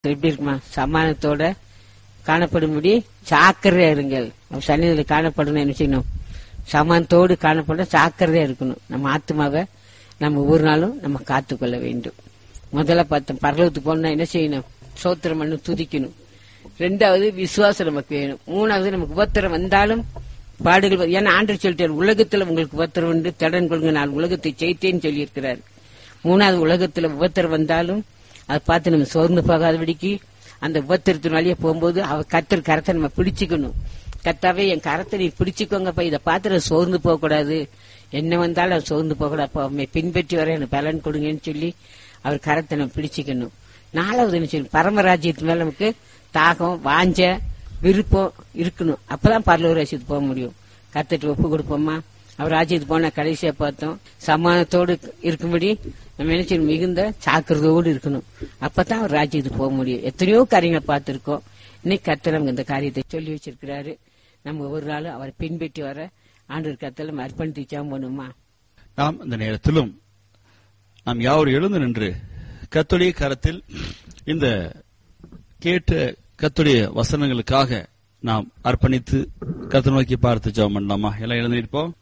எப்படி இருக்குமா சமாதானத்தோட காணப்படும்படி ஜாக்கிரதையா இருங்கள் நம்ம சன்னிதியில் காணப்படணும் என்ன செய்யணும் சமானத்தோடு காணப்பட ஜாக்கிரதையா இருக்கணும் நம்ம ஆத்மாவை நம்ம ஒவ்வொரு நாளும் நம்ம காத்துக்கொள்ள வேண்டும் முதல்ல பார்த்தோம் பரலவத்துக்கு போனா என்ன செய்யணும் சோத்திரம் பண்ணு துதிக்கணும் ரெண்டாவது விசுவாசம் நமக்கு வேணும் மூணாவது நமக்கு உபத்திரம் வந்தாலும் பாடுகள் வ- ஏன்னா ஆண்டு சொல்லிட்டார் உலகத்துல உங்களுக்கு உபத்திரம் உண்டு திடன் கொள்ளுங்க நான் உலகத்தை ஜெயித்தேன்னு சொல்லியிருக்கிறார் மூணாவது உலகத்துல உபத்திரம் வந்தாலும் அதை பார்த்து நம்ம சோர்ந்து போகாதபடிக்கு அந்த உபத்திரத்தின் வழியே போகும்போது அவ கத்தர் கரத்தை நம்ம பிடிச்சுக்கணும் கத்தாவே என் கரத்தை நீ பிடிச்சுக்கோங்கப்பா இதை பார்த்து நான் சோர்ந்து போகக்கூடாது என்ன வந்தாலும் நான் சோர்ந்து போகக்கூடாது அப்ப அவனை பின்பற்றி வர எனக்கு பலன் கொடுங்கன்னு சொல்லி அவர் கரத்தை நம்ம பிடிச்சுக்கணும் நாலாவது என்ன செய்யணும் பரமராஜ்யத்து மேல நமக்கு தாகம் வாஞ்ச விருப்பம் இருக்கணும் அப்பதான் பரலூர் ராஜ்யத்துக்கு போக முடியும் கத்துட்டு ஒப்பு கொடுப்போமா அவர் ராஜ்யத்துக்கு போனா கடைசியா பார்த்தோம் சமாதானத்தோடு இருக்கும்படி நம்ம என்ன செய்யணும் மிகுந்த சாக்கிரதையோடு இருக்கணும் அப்பதான் அவர் ராஜ்யத்துக்கு போக முடியும் எத்தனையோ காரியங்களை பார்த்திருக்கோம் இன்னைக்கு கர்த்தர் நமக்கு இந்த காரியத்தை சொல்லி வச்சிருக்கிறாரு நம்ம ஒவ்வொரு நாளும் அவரை பின்பற்றி வர ஆண்டு கத்தல நம்ம அர்ப்பணித்து ஜெபம் பண்ணுமா நாம் இந்த நேரத்திலும் நாம் யாவர் எழுந்து நின்று கத்துடைய கரத்தில் இந்த கேட்ட கத்துடைய வசனங்களுக்காக நாம் அர்ப்பணித்து கத்து நோக்கி பார்த்து ஜெபம் பண்ணலாமா எல்லாம் எழுந்திருப்போம்